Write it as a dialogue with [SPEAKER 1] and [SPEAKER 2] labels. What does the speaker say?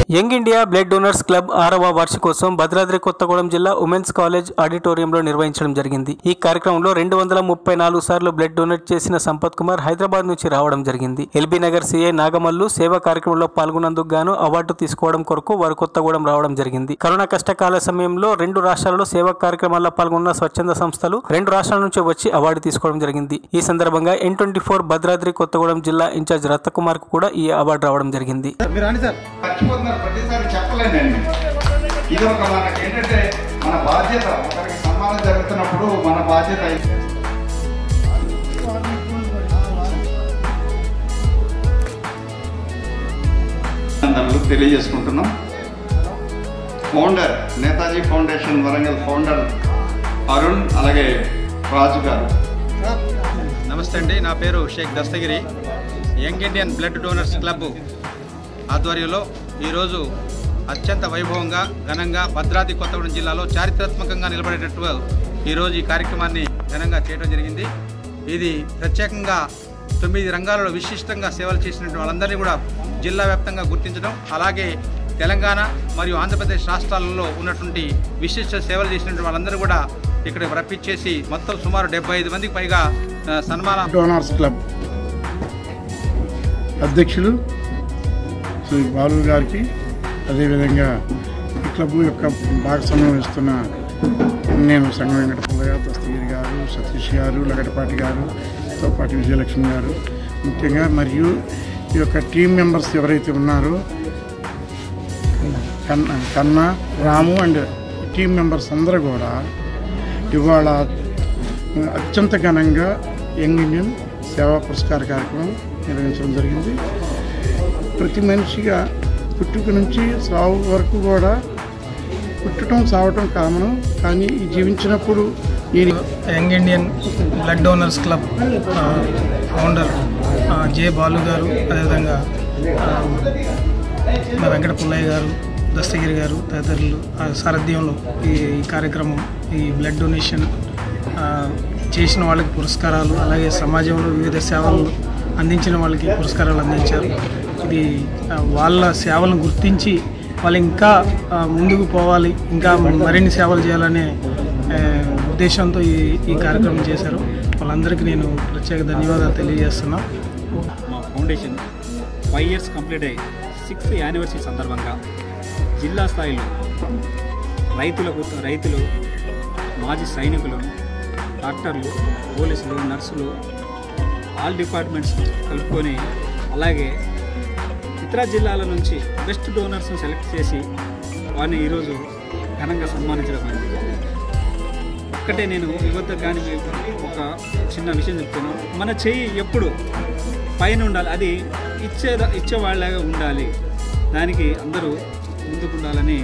[SPEAKER 1] young India blood donors club ఆరవ వార్షికోత్సవం భద్రాద్రి కొత్తగూడెం జిల్లా ఉమెన్స్ కాలేజ్ ఆడిటోరియంలో నిర్వహించడం జరిగింది ఈ కార్యక్రమంలో రెండు వందల ముప్పై నాలుగు సార్లు బ్లడ్ డొనేట్ చేసిన సంపత్ కుమార్ హైదరాబాద్ నుంచి రావడం జరిగింది ఎల్బీ నగర్ సిఐ నాగమల్లు సేవా కార్యక్రమంలో పాల్గొన్నందుకు గాను అవార్డు తీసుకోవడం కొరకు వారు కొత్తగూడెం రావడం జరిగింది కరోనా కష్టకాల సమయంలో రెండు రాష్ట్రాలలో సేవా కార్యక్రమాల్లో పాల్గొన్న స్వచ్ఛంద సంస్థలు రెండు రాష్ట్రాల నుంచి వచ్చి అవార్డు తీసుకోవడం జరిగింది ఈ సందర్భంగా N twenty four Bhadradri Kothagudem జిల్లా ఇన్ఛార్జ్ రత్నకుమార్ కు కూడా ఈ అవార్డు రావడం జరిగింది
[SPEAKER 2] మీరు రండి సార్
[SPEAKER 3] మర్చిపోతున్నారు ప్రతిసారి చెప్పలేనండి ఇది ఒక మనకి ఏంటంటే మన బాధ్యత ఒకరికి సన్మానం జరుగుతున్నప్పుడు మన బాధ్యత అభినందనలు తెలియజేసుకుంటున్నాం founder Netaji foundation Warangal founder Arun అలాగే రాజు గారు
[SPEAKER 2] నమస్తే అండి నా పేరు Sheikh Dastagiri young Indian blood donors club ఆధ్వర్యంలో ఈరోజు అత్యంత వైభవంగా ఘనంగా భద్రాద్రి కొత్తగూడెం జిల్లాలో చారిత్రాత్మకంగా నిలబడేటట్టు ఈరోజు ఈ కార్యక్రమాన్ని ఘనంగా చేయడం జరిగింది ఇది ప్రత్యేకంగా తొమ్మిది రంగాలలో విశిష్టంగా సేవలు చేసినటువంటి వాళ్ళందరినీ కూడా జిల్లా వ్యాప్తంగా గుర్తించడం అలాగే తెలంగాణ మరియు ఆంధ్రప్రదేశ్ రాష్ట్రాలలో ఉన్నటువంటి విశిష్ట సేవలు చేసినటువంటి వాళ్ళందరూ కూడా ఇక్కడ రప్పించేసి మొత్తం సుమారు డెబ్బై ఐదు మందికి పైగా ఆ, సన్మాన
[SPEAKER 4] డోనార్స్ క్లబ్ అధ్యక్షులు శ్రీ బాలు గారికి అదేవిధంగా ఈ క్లబ్ యొక్క భాగస్వామ్యం ఇస్తున్న నేను సంగం వెంకటపుల్లయ్య దస్తగిరి గారు సతీష్ గారు లగడపాటి గారు తో పాటు విజయలక్ష్మి గారు ముఖ్యంగా మరియు ఈ యొక్క టీం మెంబర్స్ ఎవరైతే ఉన్నారో కన్న కన్నా రాము అండ్ టీం మెంబర్స్ అందరూ కూడా ఇవాళ అత్యంత ఘనంగా యంగ్ ఇండియన్ సేవా పురస్కార కార్యక్రమం నిర్వహించడం జరిగింది ప్రతి మనిషిగా పుట్టుక నుంచి సావు వరకు కూడా పుట్టడం సావటం కామనం కానీ ఈ జీవించినప్పుడు నేను
[SPEAKER 5] young Indian blood donors club ఆ, ఫౌండర్ ఆ, జే బాలు గారు అదేవిధంగా ఆ, మా వెంకట పుల్లయ్య గారు దస్తగిరి గారు తదితరులు ఆ సారథ్యంలో ఈ ఈ కార్యక్రమం ఈ బ్లడ్ డొనేషన్ ఆ, చేసిన వాళ్ళకి పురస్కారాలు అలాగే సమాజంలో వివిధ సేవలు అందించిన వాళ్ళకి పురస్కారాలు అందించారు ఇది ఆ, వాళ్ళ సేవలను గుర్తించి వాళ్ళు ఇంకా ఆ, ముందుకు పోవాలి ఇంకా మరిన్ని సేవలు చేయాలనే ఆ, ఉద్దేశంతో ఈ ఈ కార్యక్రమం చేశారు వాళ్ళందరికీ నేను ప్రత్యేక ధన్యవాదాలు తెలియజేస్తున్నా
[SPEAKER 6] మా ఫౌండేషన్ ఫైవ్ ఇయర్స్ కంప్లీట్ అయ్యి సిక్స్త్ యానివర్సరీ సందర్భంగా జిల్లా స్థాయిలో రైతులకు రైతులు మాజీ సైనికులు డాక్టర్లు పోలీసులు నర్సులు ఆల్ డిపార్ట్మెంట్స్ కలుపుకొని అలాగే ఇతర జిల్లాల నుంచి బెస్ట్ డోనర్స్ను సెలెక్ట్ చేసి వారిని ఈరోజు ఘనంగా సన్మానించడం అయింది ఒక్కటే నేను యువత కానీ ఒక చిన్న విషయం చెప్తాను మన చెయ్యి ఎప్పుడు పైన ఉండాలి అది ఇచ్చే ఇచ్చేవాళ్ళగా ఉండాలి దానికి అందరూ ముందుకు ఉండాలని